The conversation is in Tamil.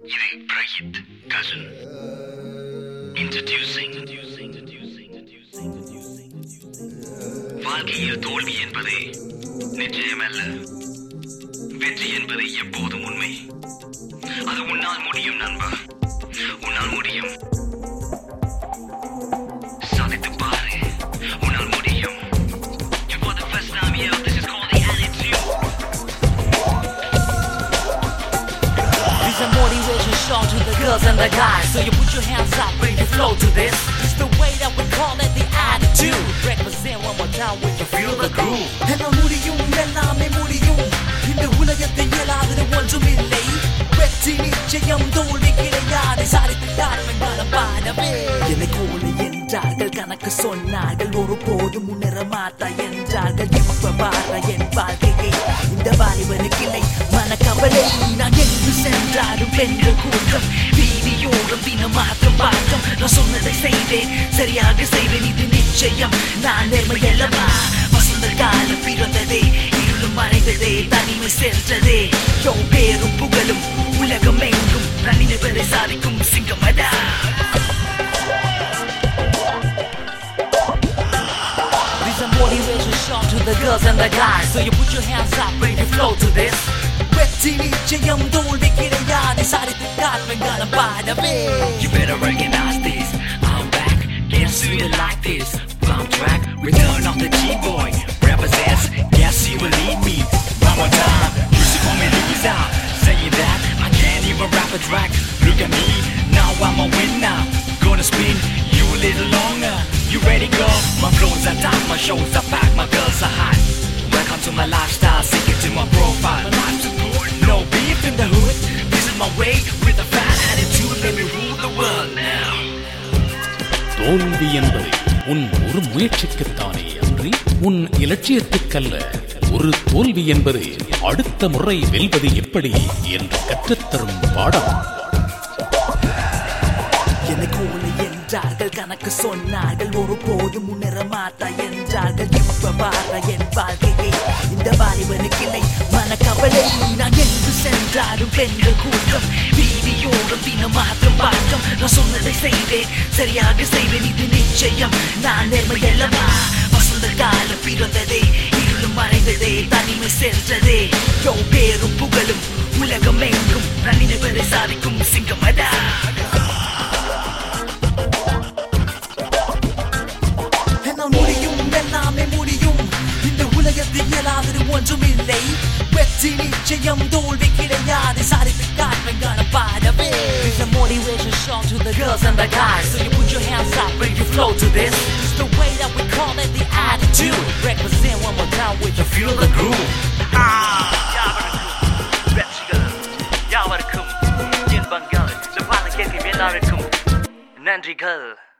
இது பிரஹித் கசன் இன்ட்ரடியூசிங் வாழ்க்கையில் தோல்வி என்பது நிச்சயமல்ல வெற்றி என்பது எப்போதும் உண்மை அது உன்னால் முடியும் நண்பா உன்னால் முடியும் சாதித்து பாரு உன்னால் முடியும் And for the first time, yeah, this is called the attitude. These are motivation shown to the girls and the guys. So you put your hands up, bring your flow to this. It's the way that we call it the attitude. Represent one more time when you feel the groove. என்ன முடியும் எல்லாமே முடியும் இந்த உலகத்தை இயலாதது ஒன்றுமில்லை வெற்றி நிச்சயம் தோல்வி கிடையாது சாதித்து காரணம் பாடவே என்னை கோல என்றார்கள் கணக்கு சொன்னார்கள் ஒரு போதும் முன்னேற மாட்டா என்றார்கள் இப்ப பாரு என் வாழ்க்கையை இந்த வாலிபனுக்கு இல்லை மனக்கவலை நான் எங்கு சென்றாலும் பெண்கள் கூட்டம் வீதியோரம் தினம் மாற்றம் பார்க்கம் நான் சொன்னதை செய்வேன் சரியாக செய்வேன் இது நிச்சயம் நான் நேர்மை அல்லவா வசந்த காலம் பிறந்ததே இருளும் மறைந்ததே தனிமை சென்றதே யோ பேரும் புகழும் உலகம் எங்கும் நான் நினைவதை சாதிக்கும் சிங்கமடா These are motivation shown to the girls and the guys. So you put your hands up, bring your flow to this. வெற்றி நிச்சயம் தோல்வி கிடையாது சாதித்து காரணம் பாடவே You better recognize this. I'm back. Guess who you like this? Bomb track. Return of the G-boy. Represents. Guess you will lead me. One more time. Music for me, Lisa. Saying that I can't even rap a track. Look at me. Now I'm a winner. Gonna spin you a little longer. You ready, girl? My flows are tight. My shows are packed. My girls are hot. Welcome to my lifestyle. Sink it to my profile. My life's a good. No beef in the hood. This is my way with a fat attitude. Let me rule the world now. தோல்வி என்பது உன் ஒரு முயற்சிக்குத்தானே அன்றி உன் இலட்சியத்துக்கல்ல ஒரு தோல்வி என்பது அடுத்த முறை வெல்வது எப்படி என்று கற்றுத்தரும் பாடம் என்னை கோல என்றார்கள் கணக்கு சொன்னார்கள் ஒரு போதும் முன்னேற மாட்டா என்றார்கள் இப்ப பாரு என் வாழ்க்கையை இந்த வாலிபனுக்கு இல்லை மனக்கவலை நான் எங்கு சென்றாலும் பெண்கள் கூட்டம் வீதியோரம் தினம் மாற்றம் பார்க்கம் நான் சொன்னதை செய்வேன் சரியாக செய்வேன் இது நிச்சயம் நான் நேர்மை அல்லவா வசந்த காலம் பிறந்ததே இருளும் மறைந்ததே தனிமை சென்றதே யோ பேரும் புகழும் உலகம் எங்கும் நான் நினைவதை சாதிக்கும் சிங்கமடா என்னால் முடியும் எல்லாமே முடியும் இந்த உலகத்தில் இயலாதது ஒன்றும் இல்லை வெற்றி நிச்சயம் தோல்வி கிடையாது சாதித்து காரணம் காண பாடவே It's a motivation shown to the girls and the guys So you put your hands up, bring your flow to this It's the way that we call it the attitude Represent one more time with you feel the groove யாவருக்கும் வெற்றிகள் யாவருக்கும் இன்பங்கள் இந்த பாடல் கேட்கும் எல்லாருக்கும் நன்றிகள்